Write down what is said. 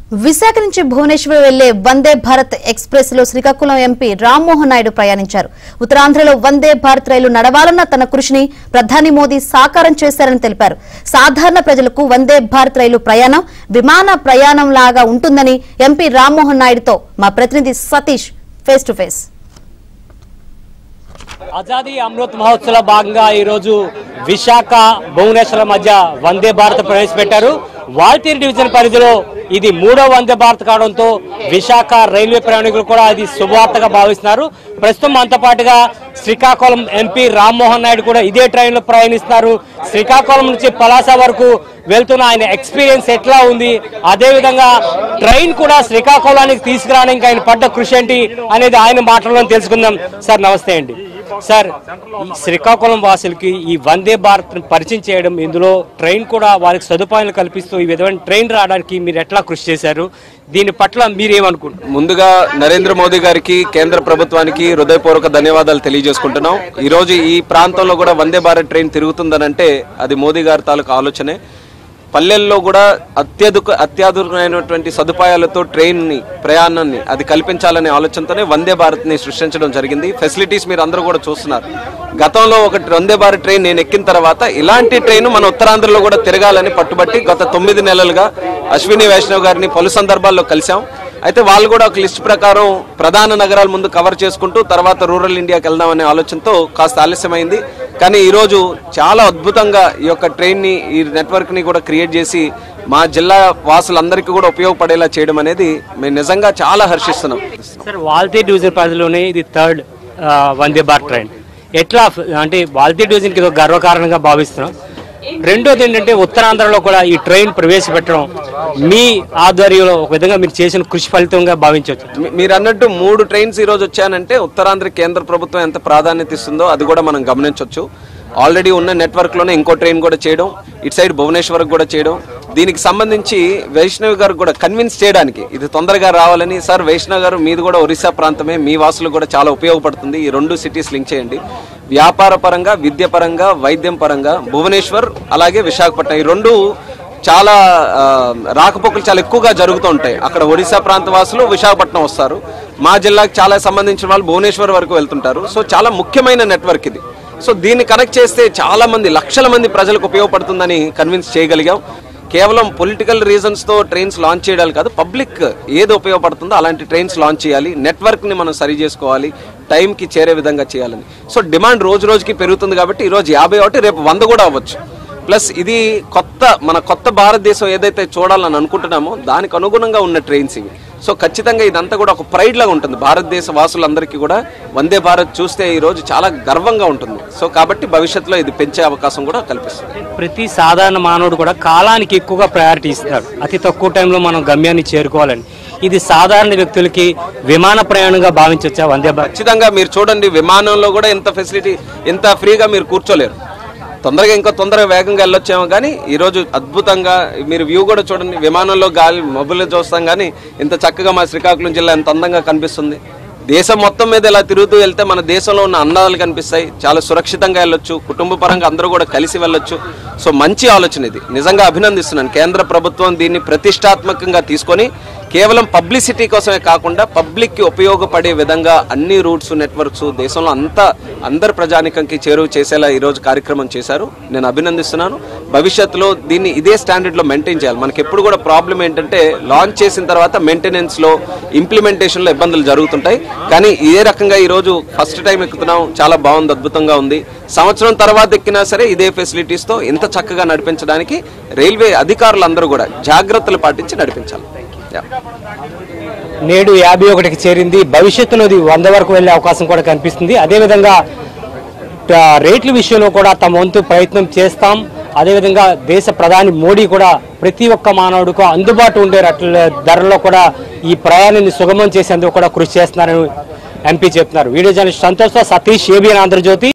విశాఖ నుంచి భువనేశ్వర్ వెళ్లే వందే భారత్ ఎక్స్ప్రెస్ లో శ్రీకాకుళం ఎంపీ రామ్మోహన్ నాయుడు ప్రయాణించారు ఉత్తరాంధ్రలో వందే భారత్ రైలు నడవాలన్న తన కృషిని ప్రధాని మోదీ సాకారం చేశారని తెలిపారు సాధారణ ప్రజలకు వందే భారత్ రైలు ప్రయాణం విమాన ప్రయాణం లాగా ఉంటుందని ఎంపీ రామ్మోహన్ నాయుడుతో మా ప్రతినిధి Satish face to face Azadi Amrit Mahotsav భాగంగా ఈరోజు విశాఖ భువనేశ్వర్ మధ్య వందే భారత్ ప్రవేశపెట్టారు వాల్తీర్ డివిజన్ పరిధిలో ఇది మూడో వందే భారత్ కావడంతో విశాఖ రైల్వే ప్రయాణికులు కూడా ఇది శుభవార్తగా భావిస్తున్నారు ప్రస్తుతం మనతో పాటుగా శ్రీకాకుళం ఎంపీ రామ్మోహన్ నాయుడు కూడా ఇదే ట్రైన్లో ప్రయాణిస్తున్నారు శ్రీకాకుళం నుంచి పలాస వరకు వెళ్తున్న ఆయన ఎక్స్పీరియన్స్ ఎట్లా ఉంది అదే విధంగా ట్రైన్ కూడా శ్రీకాకుళానికి తీసుకురావడానికి ఆయన పడ్డ కృషి ఏంటి అనేది ఆయన మాటల్లో తెలుసుకుందాం సార్ నమస్తే అండి సార్ ఈ శ్రీకాకుళం వాసులకి ఈ వందే భారత్ పరిచయం చేయడం ఇందులో ట్రైన్ కూడా వారికి సదుపాయాలు కల్పిస్తూ ఈ విధమైన ట్రైన్ రావడానికి మీరు ఎట్లా కృషి చేశారు దీని పట్ల మీరేమనుకుంటున్నారు ముందుగా నరేంద్ర మోదీ గారికి కేంద్ర ప్రభుత్వానికి హృదయపూర్వక ధన్యవాదాలు తెలియజేసుకుంటున్నాం ఈ రోజు ఈ ప్రాంతంలో కూడా వందే భారత్ ట్రైన్ తిరుగుతుందనంటే అది మోదీ గారి తాలూకు ఆలోచనే పల్లెల్లో కూడా అత్యధిక అత్యాధునికమైనటువంటి సదుపాయాలతో ట్రైన్ ని ప్రయాణాన్ని అది కల్పించాలనే ఆలోచనతోనే వందే భారత్ ని సృష్టించడం జరిగింది ఫెసిలిటీస్ మీరు అందరూ కూడా చూస్తున్నారు గతంలో ఒక వందే భారత్ ట్రైన్ నేను ఎక్కిన తర్వాత ఇలాంటి ట్రైన్ మన ఉత్తరాంధ్రలో కూడా తిరగాలని పట్టుబట్టి గత తొమ్మిది నెలలుగా అశ్విని వైష్ణవ్ గారిని పలు సందర్భాల్లో కలిశాం అయితే వాళ్ళు కూడా ఒక లిస్ట్ ప్రకారం ప్రధాన నగరాల ముందు కవర్ చేసుకుంటూ తర్వాత రూరల్ ఇండియాకి వెళ్దామనే ఆలోచనతో కాస్త ఆలస్యమైంది కానీ ఈరోజు చాలా అద్భుతంగా ఈ యొక్క ట్రైన్ని ఈ నెట్వర్క్ని కూడా క్రియేట్ చేసి మా జిల్లా వాసులందరికీ కూడా ఉపయోగపడేలా చేయడం అనేది మేము నిజంగా చాలా హర్షిస్తున్నాం సార్ వాల్తీర్ డివిజన్ పరిధిలోనే ఇది థర్డ్ వందే భారత్ ట్రైన్ ఎట్లా అంటే వాల్తీర్ డివిజన్కి ఇది ఒక గర్వకారణంగా భావిస్తున్నాం రెండోది ఏంటంటే ఉత్తరాంధ్రలో కూడా ఈ ట్రైన్ ప్రవేశపెట్టడం మీ ఆధ్వర్యంలో ఒక విధంగా మీరు చేసిన కృషి ఫలితంగా భావించవచ్చు మీ- మీరు అన్నట్టు మూడు ట్రైన్స్ ఈ రోజు వచ్చానంటే ఉత్తరాంధ్ర కేంద్ర ప్రభుత్వం ఎంత ప్రాధాన్యత ఇస్తుందో అది కూడా మనం గమనించవచ్చు ఆల్రెడీ ఉన్న నెట్వర్క్ లోనే ఇంకో ట్రైన్ కూడా చేయడం ఇటు సైడ్ భువనేశ్వర్ కూడా చేయడం దీనికి సంబంధించి వైష్ణవి గారు కూడా కన్విన్స్ చేయడానికి ఇది తొందరగా రావాలని సార్ వైష్ణవ్ గారు మీది కూడా ఒరిస్సా ప్రాంతమే మీ వాసులు కూడా చాలా ఉపయోగపడుతుంది ఈ రెండు సిటీస్ లింక్ చేయండి వ్యాపార పరంగా విద్య పరంగా వైద్యం పరంగా భువనేశ్వర్ అలాగే విశాఖపట్నం ఈ రెండు చాలా ఆ, రాకపోకలు చాలా ఎక్కువగా జరుగుతూ ఉంటాయి అక్కడ ఒడిశా ప్రాంత వాసులు విశాఖపట్నం వస్తారు మా జిల్లాకు చాలా సంబంధించిన వాళ్ళు భువనేశ్వర్ వరకు వెళ్తుంటారు సో చాలా ముఖ్యమైన నెట్వర్క్ ఇది సో దీన్ని కనెక్ట్ చేస్తే చాలా మంది లక్షల మంది ప్రజలకు ఉపయోగపడుతుందని కన్విన్స్ చేయగలిగాం కేవలం పొలిటికల్ రీజన్స్ తో ట్రైన్స్ లాంచ్ చేయడాలు కాదు పబ్లిక్ ఏది ఉపయోగపడుతుందో అలాంటి ట్రైన్స్ లాంచ్ చేయాలి నెట్వర్క్ ని మనం సరి చేసుకోవాలి టైంకి చేరే విధంగా చేయాలని సో డిమాండ్ రోజు రోజుకి పెరుగుతుంది కాబట్టి ఈ రోజు యాభై ఒకటి రేపు వంద కూడా అవ్వచ్చు ప్లస్ ఇది కొత్త మన కొత్త భారతదేశం ఏదైతే చూడాలని అనుకుంటున్నామో దానికి అనుగుణంగా ఉన్న ట్రైన్స్ ఇవి సో ఖచ్చితంగా ఇదంతా కూడా ఒక ప్రైడ్ లాగా ఉంటుంది భారతదేశ వాసులందరికీ కూడా వందే భారత్ చూస్తే ఈ రోజు చాలా గర్వంగా ఉంటుంది సో కాబట్టి భవిష్యత్తులో ఇది పెంచే అవకాశం కూడా కల్పిస్తుంది ప్రతి సాధారణ మానవుడు కూడా కాలానికి ఎక్కువగా ప్రయారిటీ ఇస్తున్నాడు అతి తక్కువ టైంలో మనం గమ్యాన్ని చేరుకోవాలని ఇది సాధారణ వ్యక్తులకి విమాన ప్రయాణంగా భావించవచ్చా వందే భారత్ ఖచ్చితంగా మీరు చూడండి విమానంలో కూడా ఇంత ఫెసిలిటీ ఇంత ఫ్రీగా మీరు కూర్చోలేరు తొందరగా ఇంకా తొందరగా వేగంగా వెళ్ళొచ్చేమో కానీ ఈరోజు అద్భుతంగా మీరు వ్యూ కూడా చూడండి విమానంలో గాలి మబ్బులు చూస్తాం కానీ ఇంత చక్కగా మా శ్రీకాకుళం జిల్లా ఎంత అందంగా కనిపిస్తుంది దేశం మొత్తం మీద ఇలా తిరుగుతూ వెళ్తే మన దేశంలో ఉన్న అందాలు కనిపిస్తాయి చాలా సురక్షితంగా వెళ్ళొచ్చు కుటుంబ పరంగా అందరూ కూడా కలిసి వెళ్ళొచ్చు సో మంచి ఆలోచన ఇది నిజంగా అభినందిస్తున్నాను కేంద్ర ప్రభుత్వం దీన్ని ప్రతిష్టాత్మకంగా తీసుకొని కేవలం పబ్లిసిటీ కోసమే కాకుండా పబ్లిక్ కి ఉపయోగపడే విధంగా అన్ని రూట్స్ నెట్వర్క్స్ దేశంలో అంతా అందరి ప్రజానికంకి చేరువ చేసేలా ఈ రోజు కార్యక్రమం చేశారు నేను అభినందిస్తున్నాను భవిష్యత్తులో దీన్ని ఇదే స్టాండర్డ్ లో మెయింటైన్ చేయాలి మనకి ఎప్పుడు కూడా ప్రాబ్లం ఏంటంటే లాంచ్ చేసిన తర్వాత మెయింటెనెన్స్ లో ఇంప్లిమెంటేషన్ లో ఇబ్బందులు జరుగుతుంటాయి కానీ ఇదే రకంగా ఈ రోజు ఫస్ట్ టైం ఎక్కుతున్నాం చాలా బాగుంది అద్భుతంగా ఉంది సంవత్సరం తర్వాత ఎక్కినా సరే ఇదే ఫెసిలిటీస్ తో ఇంత చక్కగా నడిపించడానికి రైల్వే అధికారులందరూ కూడా జాగ్రత్తలు పాటించి నడిపించాలి Yeah. నేడు యాభై ఒకటికి చేరింది భవిష్యత్తులో ఇది వంద వరకు వెళ్ళే అవకాశం కూడా కనిపిస్తుంది అదేవిధంగా ఆ, రేట్ల విషయంలో కూడా తమ వంతు ప్రయత్నం చేస్తాం అదేవిధంగా దేశ ప్రధాని మోడీ కూడా ప్రతి ఒక్క మానవుడికి అందుబాటు ఉండే రట్ల ధరల్లో కూడా ఈ ప్రయాణాన్ని సుగమం చేసేందుకు కూడా కృషి చేస్తున్నారని ఎంపీ చెప్తున్నారు video journalist Santosh Satish ABN Andhra Jyothi